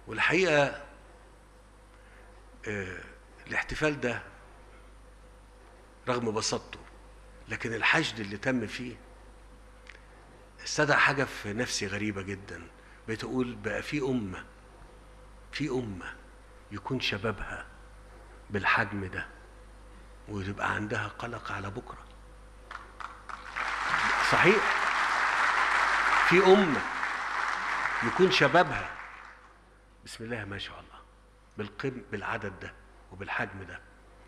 والحقيقة آه، الاحتفال ده رغم بساطته لكن الحشد اللي تم فيه استدعى حاجة في نفسي غريبة جدا بتقول بقى في أمة في أمة يكون شبابها بالحجم ده ويبقى عندها قلق على بكرة صحيح في أمة يكون شبابها بسم الله ما شاء الله بالقم بالعدد ده وبالحجم ده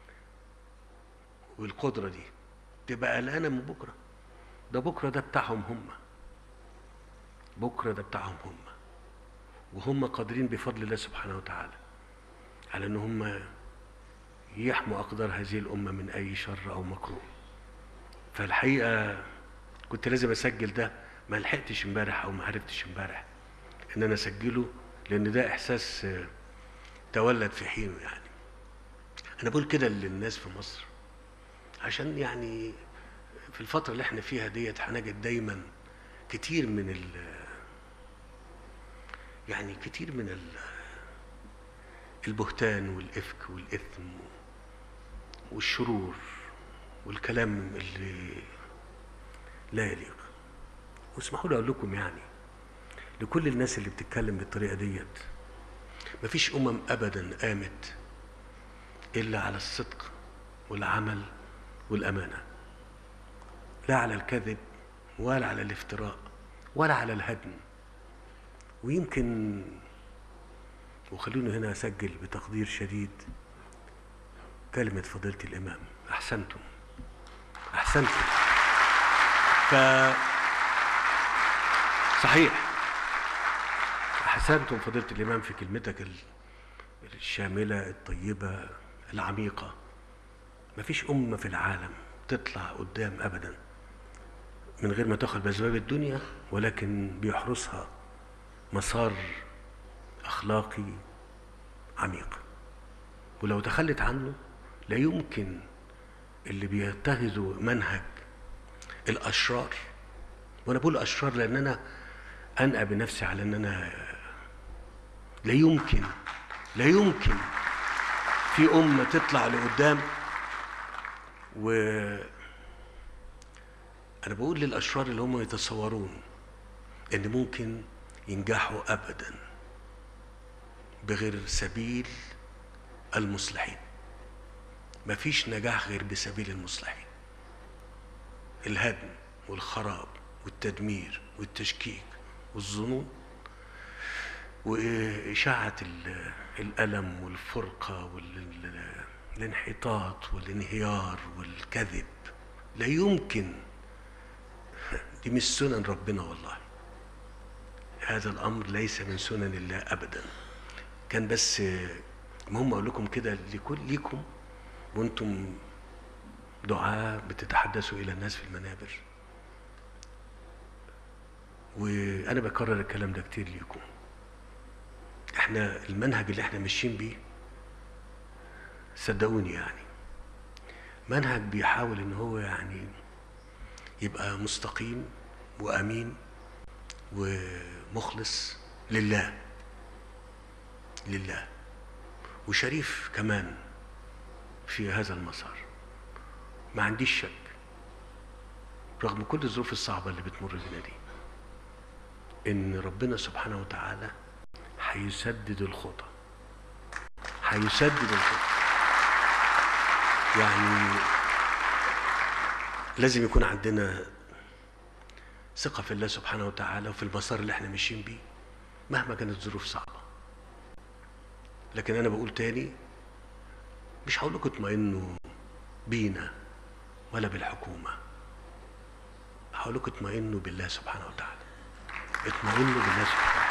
والقدرة دي تبقى قلقانة من بكرة ده بكرة ده بتاعهم هم بكرة ده بتاعهم هم وهم قادرين بفضل الله سبحانه وتعالى على ان هم يحموا اقدار هذه الامه من اي شر او مكروه فالحقيقه كنت لازم اسجل ده ما لحقتش امبارح او ما عرفتش امبارح ان انا اسجله لان ده احساس آه، تولد في حينه يعني انا بقول كده للناس في مصر عشان يعني في الفتره اللي احنا فيها ديت هنجد دايما كتير من ال يعني كتير من ال البهتان والإفك والإثم والشرور والكلام اللي لا يليق واسمحوا لي أقول لكم يعني لكل الناس اللي بتتكلم بالطريقة ديت مفيش أمم أبدا قامت إلا على الصدق والعمل والأمانة لا على الكذب ولا على الافتراء ولا على الهدم ويمكن وخلوني هنا أسجل بتقدير شديد كلمة فضيلة الإمام أحسنتم أحسنتم ف صحيح أحسنتم فضيلة الإمام في كلمتك ال- الشاملة الطيبة العميقة مفيش أمة في العالم تطلع قدام أبدا من غير ما تاخد بأسباب الدنيا ولكن بيحرسها مسار أخلاقي عميق ولو تخلت عنه لا يمكن اللي بيتخذوا منهج الأشرار وأنا بقول أشرار لأن أنا أنأى بنفسي على أن أنا لا يمكن لا يمكن في أمة تطلع لقدام و أنا بقول للأشرار اللي هم يتصورون إن ممكن ينجحوا أبدا بغير سبيل المصلحين مفيش نجاح غير بسبيل المصلحين الهدم والخراب والتدمير والتشكيك والظنون وإشاعة ال- الألم والفرقة والانحطاط والانهيار والكذب لا يمكن دي مش سنن ربنا والله هذا الأمر ليس من سنن الله أبدا كان بس المهم أقول لكم كده لكل ليكم وأنتم دعاء بتتحدثوا إلى الناس في المنابر وأنا بكرر الكلام ده كتير ليكم احنا المنهج اللي احنا ماشيين بيه صدقوني يعني منهج بيحاول ان هو يعني يبقى مستقيم وامين ومخلص لله لله وشريف كمان في هذا المسار ما عنديش شك رغم كل الظروف الصعبة اللي بتمر بنا دي إن ربنا سبحانه وتعالى هيسدد الخطى هيسدد الخطى يعني لازم يكون عندنا ثقة في الله سبحانه وتعالى وفي المسار اللي احنا ماشيين بيه مهما كانت الظروف صعبة لكن أنا بقول تاني مش هقول لكم اطمئنوا بينا ولا بالحكومة هقول لكم اطمئنوا بالله سبحانه وتعالى اطمئنوا بالله سبحانه وتعالى